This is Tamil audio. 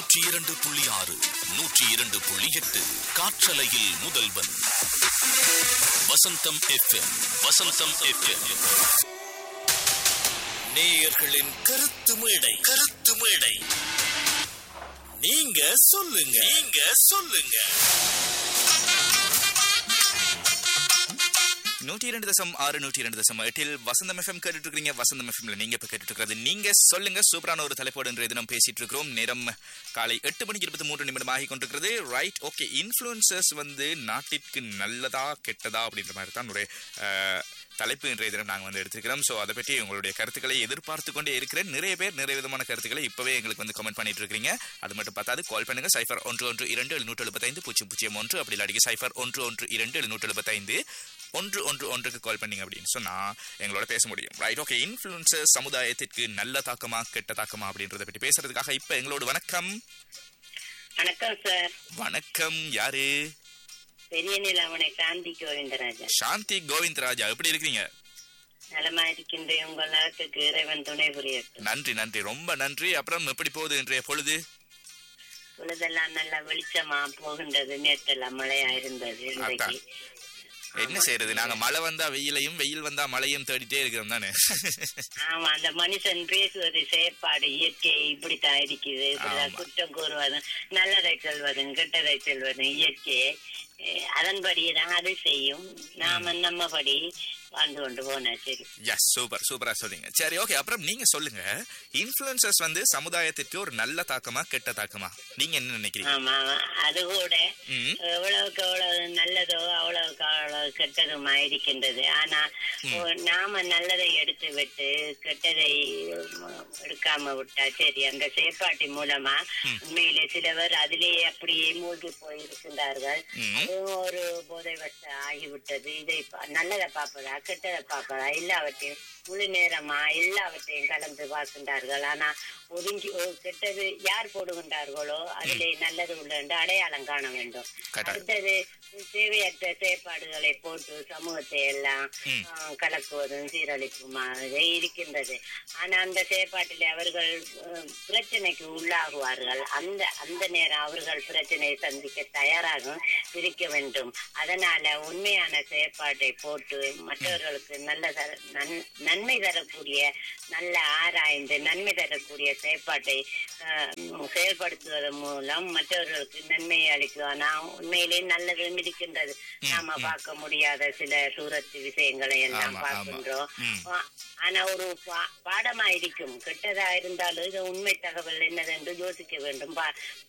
நூற்றி இரண்டு புள்ளி ஆறு நூற்றி இரண்டு புள்ளி எட்டு காற்றலையில் முதல்வன் வசந்தம் எஃப்எம் வசந்தம் எஃப்எம் நேயர்களின் கருத்து மேடை கருத்து மேடை நீங்க சொல்லுங்க நீங்க சொல்லுங்க நூற்றி இரண்டு தசம் ஆறு நூற்றி இரண்டு தசம் எட்டில் வசந்தம் எஃப்எம் கேட்டுட்டு இருக்கீங்க வசந்தம் எஃப்எம்ல நீங்க இப்ப கேட்டுட்டு இருக்கிறது நீங்க சொல்லுங்க சூப்பரான ஒரு தலைப்போடு இன்றைய தினம் பேசிட்டு இருக்கிறோம் நேரம் காலை எட்டு மணிக்கு இருபத்தி மூன்று நிமிடம் ஆகி கொண்டிருக்கிறது ரைட் ஓகே இன்ஃபுளுசர்ஸ் வந்து நாட்டிற்கு நல்லதா கெட்டதா அப்படின்ற மாதிரி தான் ஒரு அஹ், தலைப்பு இன்றைய தினம் நாங்கள் வந்து எடுத்திருக்கிறோம் ஸோ அதை பற்றி உங்களுடைய கருத்துக்களை எதிர்பார்த்து கொண்டே இருக்கிறேன் நிறைய பேர் நிறைய விதமான கருத்துக்களை இப்பவே எங்களுக்கு வந்து கமெண்ட் பண்ணிட்டு இருக்கீங்க அது மட்டும் பார்த்தாது கால் பண்ணுங்க சைஃபர் ஒன்று ஒன்று இரண்டு எழுநூற்று எழுபத்தைந்து பூஜ்ஜியம் பூஜ்ஜியம் ஒன்று அப்படி இல்லாட்டி சைஃபர் ஒன்று ஒன்று இரண்டு எழுநூற்று எழுபத்தைந்து ஒன்று ஒன்று ஒன்றுக்கு கால் பண்ணீங்க அப்படின்னு சொன்னா எங்களோட பேச முடியும் ரைட் ஓகே இன்ஃபுளுசர் சமுதாயத்திற்கு நல்ல தாக்கமா கெட்ட தாக்கமா அப்படின்றத பற்றி பேசுறதுக்காக இப்ப எங்களோட வணக்கம் வணக்கம் சார் வணக்கம் யாரு பெரிய நிலவனை சாந்தி கோவிந்தராஜன் சாந்தி கோவிந்தராஜா எப்படி இருக்கீங்க நலமா இருக்கின்ற உங்கள் நலத்துக்கு இறைவன் துணை புரியட்டும் நன்றி நன்றி ரொம்ப நன்றி அப்புறம் எப்படி போகுது இன்றைய பொழுது பொழுதெல்லாம் நல்லா வெளிச்சமா போகின்றது நேற்றெல்லாம் மழையா இருந்தது இன்றைக்கு என்ன செய்யறது நாங்க மழை வந்தா வெயிலையும் வெயில் வந்தா மழையும் தேடிட்டே இருக்கிறோம் தானே ஆமா அந்த மனுஷன் பேசுவது செயற்பாடு இயற்கை இப்படித்தான் இருக்குது இப்படித்தான் ஆமா. குற்றம் கூறுவதும் நல்லதை சொல்வதும் கெட்டதை சொல்வதும் இயற்கை அஹ் அதன்படிதான் அது செய்யும் நாம நம்மபடி வாழ்ந்து கொண்டு போனா சரி எஸ் சூப்பர் சூப்பரா சொல்றீங்க சரி ஓகே அப்புறம் நீங்க சொல்லுங்க இன்ஃபுளுசர்ஸ் வந்து சமுதாயத்திற்கு ஒரு நல்ல தாக்கமா கெட்ட தாக்கமா நீங்க என்ன நினைக்கிறீங்க ஆமா ஆமா. அது கூட ம் எவ்வளவுக்கு எவ்வளவு நல்லதோ அவ்வளவுக்கு அவ்வளவு கெட்டதுமா இருக்கின்றது ஆனா ஓ, நாம நல்லதை எடுத்து விட்டு கெட்டதை உம், எடுக்காம விட்டா சரி அந்த செயற்பாட்டின் மூலமா உண்மையிலே சிலவர் அதிலேயே அப்படியே மூழ்கி போயிருக்கின்றார்கள் ம். அதுவும் ஒரு போதை வச ஆகிவிட்டது இதை பா- நல்லதை பார்ப்பதா கெட்டதை பார்ப்பதா எல்லாவற்றையும் முழு நேரமா எல்லாவற்றையும் கலந்து பார்க்கின்றார்கள் ஆனா ஒதுங்கி ஒரு கெட்டது யார் போடுகின்றார்களோ அதிலே நல்லது உள்ள என்று அடையாளம் காண வேண்டும் கரெக்ட். அடுத்தது தேவையற்ற செயற்பாடுகளை போட்டு சமூகத்தை எல்லாம் ம். ஆ, கலக்குவதும் சீரழிப்புமாக இருக்கின்றது ஆனா அந்த செயற்பாட்டில் அவர்கள் அஹ், பிரச்சனைக்கு உள்ளாகுவார்கள் அந்த அந்த நேரம் அவர்கள் பிரச்சனையை சந்திக்க தயாராக இருக்க வேண்டும் அதனால உண்மையான செயற்பாட்டை போட்டு மற்றவர்களுக்கு நல்ல தர- நன்- நன்மை தரக்கூடிய நல்ல ஆராய்ந்து நன்மை தரக்கூடிய செயற்பாட்டை அஹ், செயல்படுத்துவதன் மூலம் மற்றவர்களுக்கு நன்மையை அளிக்கும் ஆனா உண்மையிலே நல்லதும் இருக்கின்றது நாம பார்க்க முடியாத சில தூரத்து விஷயங்களை எல்லாம் ஆமா, ஆமா. பார்க்கின்றோம் ம். ஆ- ஆனா ஒரு பா- பாடமா இருக்கும் கெட்டதா இருந்தாலும் இது உண்மை தகவல் என்னதென்று யோசிக்க வேண்டும் பா-